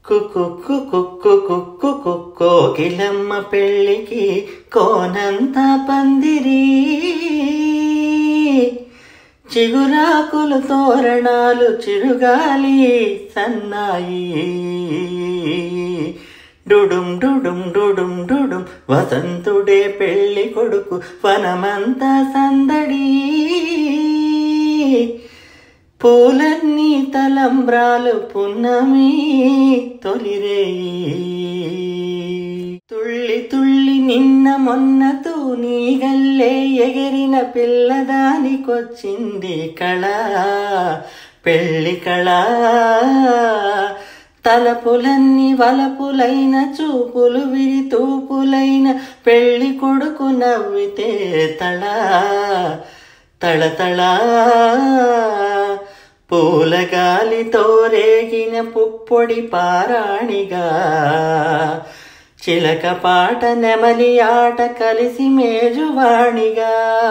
కుక్కు కుక్కు కుక్కు కుక్కు కోకిలమ్మ పెళ్ళికి కోనంత పందిరి చిగురాకులు తోరణాలు చిరుగాలి సన్నాయి డుడుం డుడుం డుడుం డుడుం వసంతుడే పెళ్లి కొడుకు వనమంతా సందడి పూలన్నీ తలంబ్రాలు పున్నమి తొలిరేయి తుళ్ళి తుళ్ళి నిన్న మొన్న తూనీగల్లే ఎగిరిన పిల్లదానికొచ్చింది కళ పెళ్లి కళ తలపులన్నీ వలపులైన చూపులు విరి తూపులైన పెళ్లి కొడుకు నవ్వితే తళ తళతళ పూలగాలితో రేగిన పుప్పొడి పారాణిగా చిలక పాట నెమలి ఆట కలిసి మేజువాణిగా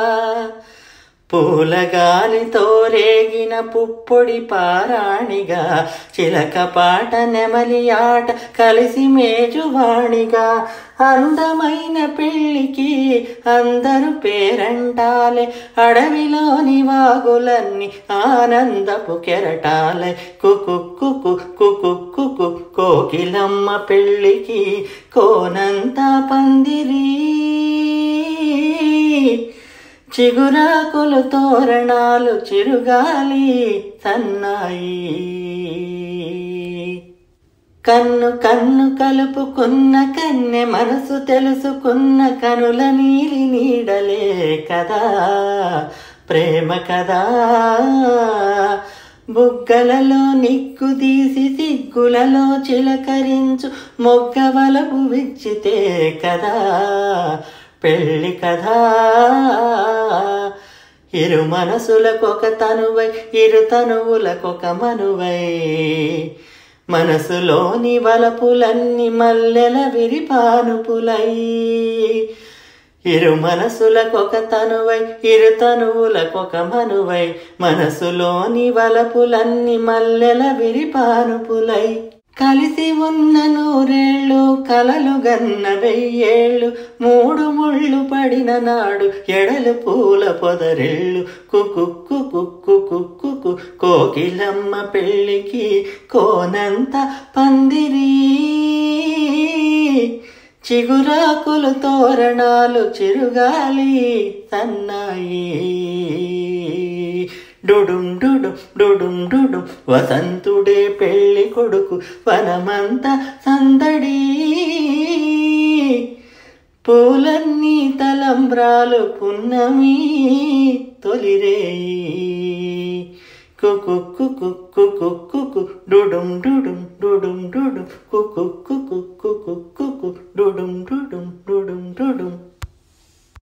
పూలగాలితో రేగిన పుప్పొడి పారాణిగా చిలక పాట నెమలి ఆట కలిసి మేజువాణిగా అందమైన పెళ్ళికి అందరు పేరంటాలే అడవిలోని వాగులన్నీ ఆనందపు కెరటాలే కుకు కుకు కుకు కుకు కోకిలమ్మ పెళ్ళికి కోనంత పందిరి చిగురాకులు తోరణాలు చిరుగాలి సన్నాయి కన్ను కన్ను కలుపుకున్న కన్నె మనసు తెలుసుకున్న కనుల నీలి నీడలే కదా ప్రేమ కదా బుగ్గలలో నిక్కు తీసి సిగ్గులలో చిలకరించు మొగ్గవలపు విచ్చితే కదా పెళ్ళి కదా ఇరు మనసులకొక తనువై ఇరు తనువులకొక మనువై మనసులోని వలపులన్నీ మల్లెల విరిపానుపులై ఇరు మనసులకొక తనువై ఇరు తనువులకొక మనువై మనసులోని వలపులన్నీ మల్లెల విరిపానుపులై కలిసి ఉన్న నూరేళ్ళు కలలు గన్న వెయ్యేళ్ళు మూడు ముళ్ళు పడిన నాడు ఎడలు పూల పొదరిళ్ళు కుకు కుకు కుకు కుకు కోకిలమ్మ పెళ్ళికి కోనంత పందిరి చిగురాకులు తోరణాలు చిరుగాలి సన్నాయి డుడుం డుడుం డుడుం డుడుం వసంతుడే పెళ్లి కొడుకు వనమంతా సందడి పూలన్నీ తలంబ్రాలు పున్నమి తొలిరేయి కుకు కుకు కుకు కుకు డుడుం డుడుం డుడుం డుడుం కుకు కుకు కుకు